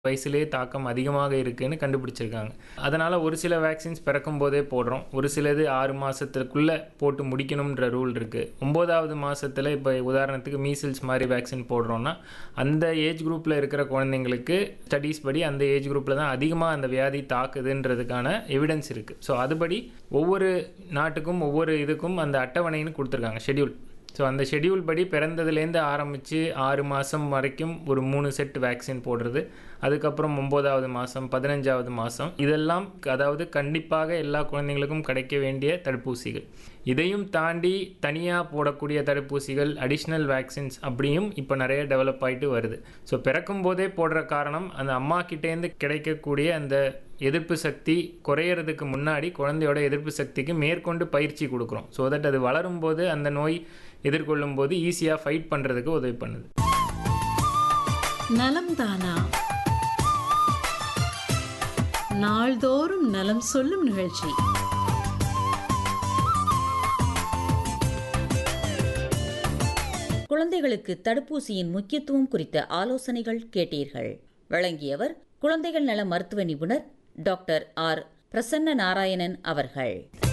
வயசுலேயே தாக்கம் அதிகமாக இருக்குன்னு கண்டுபிடிச்சிருக்காங்க அதனால் ஒரு சில வேக்சின்ஸ் பிறக்கும் போதே போடுறோம் ஒரு சிலது ஆறு மாதத்துக்குள்ளே போட்டு முடிக்கணுன்ற ரூல் இருக்குது ஒம்போதாவது மாதத்தில் இப்போ உதாரணத்துக்கு மீசில்ஸ் மாதிரி வேக்சின் போடுறோன்னா அந்த ஏஜ் குரூப்பில் இருக்கிற குழந்தைங்களுக்கு ஸ்டடீஸ் படி அந்த ஏஜ் குரூப்பில் தான் அதிகமாக அந்த வியாதி தாக்குதுன்றதுக்கான எவிடன்ஸ் இருக்குது ஸோ அதுபடி ஒவ்வொரு நாட்டுக்கும் ஒவ்வொரு இதுக்கும் அந்த அட்டவணைன்னு கொடுத்துருக்காங்க ஷெட்யூல் ஸோ அந்த ஷெட்யூல் படி பிறந்ததுலேருந்து ஆரம்பித்து ஆறு மாதம் வரைக்கும் ஒரு மூணு செட் வேக்சின் போடுறது அதுக்கப்புறம் ஒம்போதாவது மாதம் பதினஞ்சாவது மாதம் இதெல்லாம் அதாவது கண்டிப்பாக எல்லா குழந்தைங்களுக்கும் கிடைக்க வேண்டிய தடுப்பூசிகள் இதையும் தாண்டி தனியாக போடக்கூடிய தடுப்பூசிகள் அடிஷ்னல் வேக்சின்ஸ் அப்படியும் இப்போ நிறைய டெவலப் ஆகிட்டு வருது ஸோ பிறக்கும் போதே போடுற காரணம் அந்த அம்மா கிட்டேருந்து கிடைக்கக்கூடிய அந்த எதிர்ப்பு சக்தி குறையிறதுக்கு முன்னாடி குழந்தையோட எதிர்ப்பு சக்திக்கு மேற்கொண்டு பயிற்சி கொடுக்குறோம் ஸோ தட் அது வளரும் போது அந்த நோய் எதிர்கொள்ளும் போது ஈஸியாக ஃபைட் பண்ணுறதுக்கு உதவி பண்ணுது நலம் தானா நாள்தோறும் நலம் சொல்லும் நிகழ்ச்சி குழந்தைகளுக்கு தடுப்பூசியின் முக்கியத்துவம் குறித்த ஆலோசனைகள் கேட்டீர்கள் வழங்கியவர் குழந்தைகள் நல மருத்துவ நிபுணர் டாக்டர் ஆர் பிரசன்ன நாராயணன் அவர்கள்